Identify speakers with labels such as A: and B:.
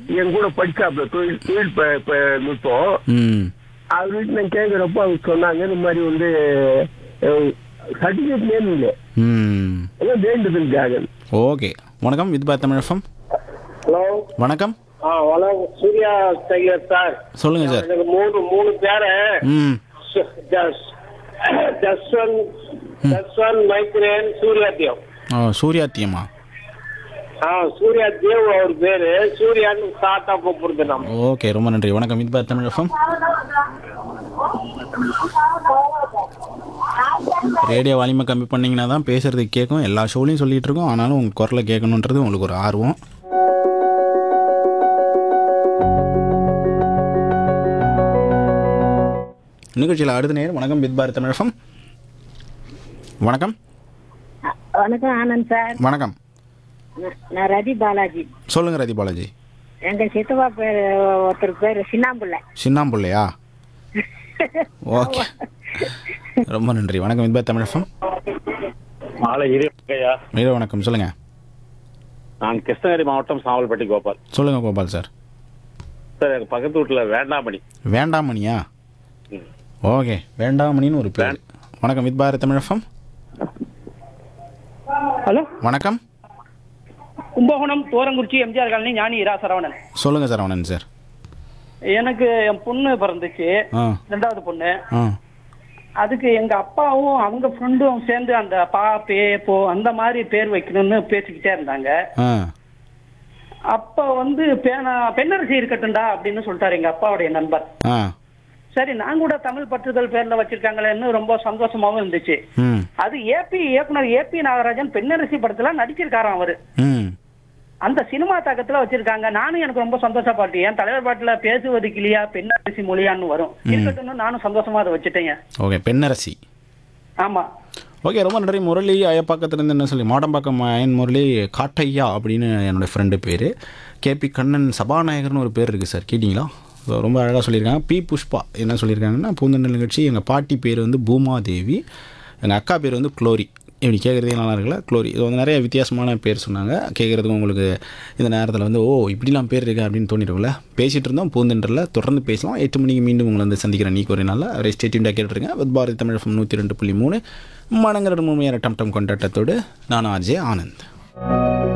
A: என் கூட படிச்சாப்ல தொழில் தொழில் ப- ப- நுட்பம்
B: ம்
A: அவர் வீட்டு நான் கேட்குறப்போ அவங்க சொன்னாங்க இந்த மாதிரி வந்து சர்டிஃபிகேட் நேம் இல்லை
B: ம்
A: எல்லாம் வேண்டுதலுக்காக
B: ஓகே வணக்கம் வித் பார் தமிழகம்
A: ஹலோ
B: வணக்கம்
A: ஆ வணக்கம் சூர்யா டெய்லர் சார்
B: சொல்லுங்கள் சார்
A: எனக்கு மூணு மூணு பேரை
B: ம்
A: ஜஸ்வன் ஜஸ்வன் மைத்ரேன் சூர்யா தேவ்
B: ஓ சூர்யாத்தியமா
A: ஆ சூர்யா தேவ் அவர் பேரு சூர்யான்னு சாத்தா கூப்பிடுறது நம்ம
B: ஓகே ரொம்ப நன்றி வணக்கம் வித் பார் தமிழகம் ரேடியோ வால்யூமை கம்மி பண்ணிங்கன்னா தான் பேசுறது கேட்கும் எல்லா ஷோலையும் சொல்லிட்டு இருக்கோம் ஆனாலும் உங்கள் குரலை கேட்கணுன்றது உங்களுக்கு ஒரு ஆர்வம் நிகழ்ச்சியில் அடுத்த நேரம் வணக்கம் வித் பாரத் தமிழகம் வணக்கம்
C: வணக்கம் ஆனந்த் சார்
B: வணக்கம்
C: நான் நான் ரதி பாலாஜி
B: சொல்லுங்க ரதி பாலாஜி
C: எங்க சித்தப்பா பேர் ஒருத்தர் பேர் சின்னாம்புள்ள
B: சின்னாம்புள்ளையா ஓகே ரொம்ப நன்றி வணக்கம் வித் பாரத் தமிழகம்
D: மாலை இறையா
B: மீர வணக்கம் சொல்லுங்க
D: நான் கிருஷ்ணகிரி மாவட்டம் சாவல்பட்டி கோபால்
B: சொல்லுங்க கோபால் சார்
D: சார் எங்க பக்கத்து வீட்டுல வேண்டாமணி
B: வேண்டாமணியா
D: ம்.
B: ஓகே வேண்டாமணின்னு ஒரு பேர் வணக்கம் வித் பாரத் தமிழகம்
E: ஹலோ
B: வணக்கம்
E: கும்பகோணம் தோரங்குறிச்சி எம்ஜிஆர் காலனி ஞானி இரா சரவணன்
B: சொல்லுங்க சரவணன் சார்
E: எனக்கு என் பொண்ணு பிறந்துச்சு
B: ஆ
E: ரெண்டாவது பொண்ணு
B: ஆ
E: அதுக்கு எங்க அப்பாவும் அவங்க ஃப்ரெண்டும் சேர்ந்து அந்த பா பே போ அந்த மாதிரி பேர் வைக்கணும்னு பேசிக்கிட்டே இருந்தாங்க
B: ஆ
E: அப்ப வந்து பேனா பெண்ணரசி இருக்கட்டும்டா அப்படின்னு சொல்லிட்டாரு எங்க அப்பாவுடைய நண்பர்
B: ஆ
E: சரி நான் கூட தமிழ் பற்றுதல் பேர்ல வச்சிருக்காங்களேன்னு ரொம்ப சந்தோஷமாவும் இருந்துச்சு
B: ம்
E: அது ஏபி இயக்குனர் ஏபி நாகராஜன் பெண்ணரசி படத்துல நடிச்சிருக்காராம் அவரு
B: ம்
E: அந்த சினிமா தாக்கத்துல வச்சிருக்காங்க நானும் எனக்கு ரொம்ப சந்தோஷப்பட்டேன் என் தலைவர் பாட்டுல பேசுவது கிளியா பெண்ணரசி மொழியான்னு வரும் இருக்கட்டும்னு நானும் சந்தோஷமா அதை வச்சுட்டேங்க
B: ஓகே பெண்ணரசி
E: ஆமா
B: ஓகே ரொம்ப நன்றி முரளி அயப்பாக்கத்துலேருந்து என்ன சொல்லி மாடம்பாக்கம் அயன் முரளி காட்டையா அப்படின்னு என்னோடய ஃப்ரெண்டு பேர் கேபி கண்ணன் சபாநாயகர்னு ஒரு பேர் இருக்குது சார் கேட்டிங்களா So, ரொம்ப அழகாக சொல்லியிருக்காங்க பி புஷ்பா என்ன சொல்லியிருக்காங்கன்னா பூந்தண்டல் நிகழ்ச்சி எங்கள் பாட்டி பேர் வந்து பூமாதேவி எங்கள் அக்கா பேர் வந்து குளோரி இப்படி கேட்குறதே நல்லா இருக்குல்ல குளோரி இது வந்து நிறைய வித்தியாசமான பேர் சொன்னாங்க கேட்குறதுக்கு உங்களுக்கு இந்த நேரத்தில் வந்து ஓ இப்படிலாம் பேர் இருக்கு அப்படின்னு தோணிருக்குல்ல பேசிகிட்டு இருந்தோம் பூந்தென்றல தொடர்ந்து பேசலாம் எட்டு மணிக்கு மீண்டும் உங்களை வந்து சந்திக்கிறேன் நீக்கு ஒரு நாளில் அவரை ஸ்டேட்யூண்டாக கேட்டுருங்க வித் பாரதி தமிழ் FM நூற்றி ரெண்டு புள்ளி மூணு மடங்கிற முழுமையான டம் டம் கொண்டாட்டத்தோடு நான் ஆர்ஜே ஆனந்த்